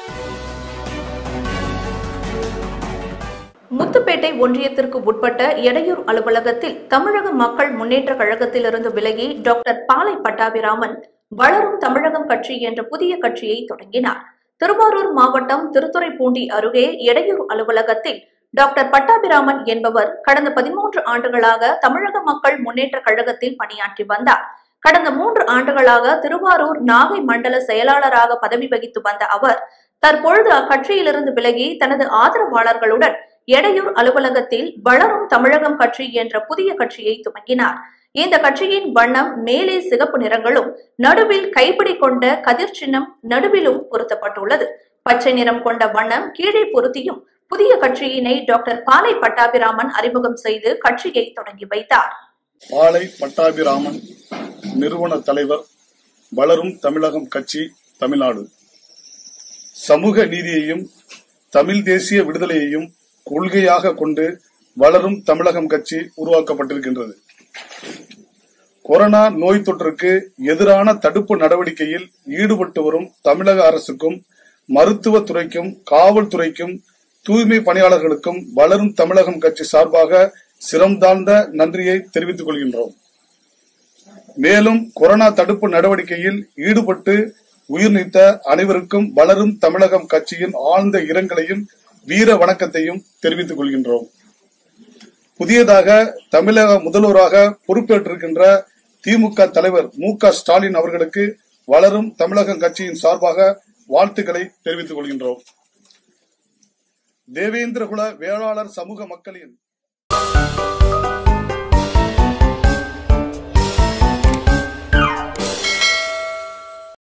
முத்துப்பேட்டை ஒன்றியத்திற்கு உட்பட்ட எடையூர் அலுவலகத்தில் தமிழக மக்கள் முன்னேற்ற கழகத்திலிருந்து விலகி டாக்டர் பாலை பட்டாபிராமன் வளரும் தமிழகம் கட்சி என்ற புதிய கட்சியை தொடங்கினார் திருவாரூர் மாவட்டம் திருத்துறைப்பூண்டி அருகே எடையூர் அலுவலகத்தில் டாக்டர் பட்டாபிராமன் என்பவர் கடந்த பதிமூன்று ஆண்டுகளாக தமிழக மக்கள் முன்னேற்ற கழகத்தில் பணியாற்றி வந்தார் கடந்த மூன்று ஆண்டுகளாக திருவாரூர் நாகை மண்டல செயலாளராக பதவி வகித்து வந்த அவர் தற்பொழுது அக்கட்சியிலிருந்து விலகி தனது ஆதரவாளர்களுடன் எடையூர் அலுவலகத்தில் வளரும் தமிழகம் கட்சி என்ற புதிய கட்சியை துவங்கினார் இந்த கட்சியின் வண்ணம் மேலே சிகப்பு நிறங்களும் நடுவில் கைப்பிடி கொண்ட கதிர் சின்னம் நடுவிலும் பொருத்தப்பட்டுள்ளது பச்சை நிறம் கொண்ட வண்ணம் கீழே பொருத்தியும் புதிய கட்சியினை டாக்டர் பாலை பட்டாபிராமன் அறிமுகம் செய்து கட்சியை தொடங்கி வைத்தார் பாலை பட்டாபிராமன் நிறுவன தலைவர் வளரும் தமிழகம் கட்சி தமிழ்நாடு சமூக நீதியையும் தமிழ் தேசிய விடுதலையையும் கொள்கையாக கொண்டு வளரும் தமிழகம் கட்சி உருவாக்கப்பட்டிருக்கின்றது கொரோனா நோய் தொற்றுக்கு எதிரான தடுப்பு நடவடிக்கையில் ஈடுபட்டு வரும் தமிழக அரசுக்கும் மருத்துவத்துறைக்கும் காவல்துறைக்கும் தூய்மை பணியாளர்களுக்கும் வளரும் தமிழகம் கட்சி சார்பாக சிரம்தாழ்ந்த நன்றியை தெரிவித்துக் கொள்கின்றோம் மேலும் கொரோனா தடுப்பு நடவடிக்கையில் ஈடுபட்டு உயிர் நீத்த அனைவருக்கும் வளரும் தமிழகம் கட்சியின் ஆழ்ந்த இரங்கலையும் வீர வணக்கத்தையும் தெரிவித்துக் கொள்கின்றோம் புதியதாக தமிழக முதல்வராக பொறுப்பேற்றிருக்கின்ற திமுக தலைவர் மு க ஸ்டாலின் அவர்களுக்கு வளரும் தமிழகம் கட்சியின் சார்பாக வாழ்த்துக்களை தெரிவித்துக் கொள்கின்றோம் தேவேந்திரகுல வேளாளர் சமூக மக்களின்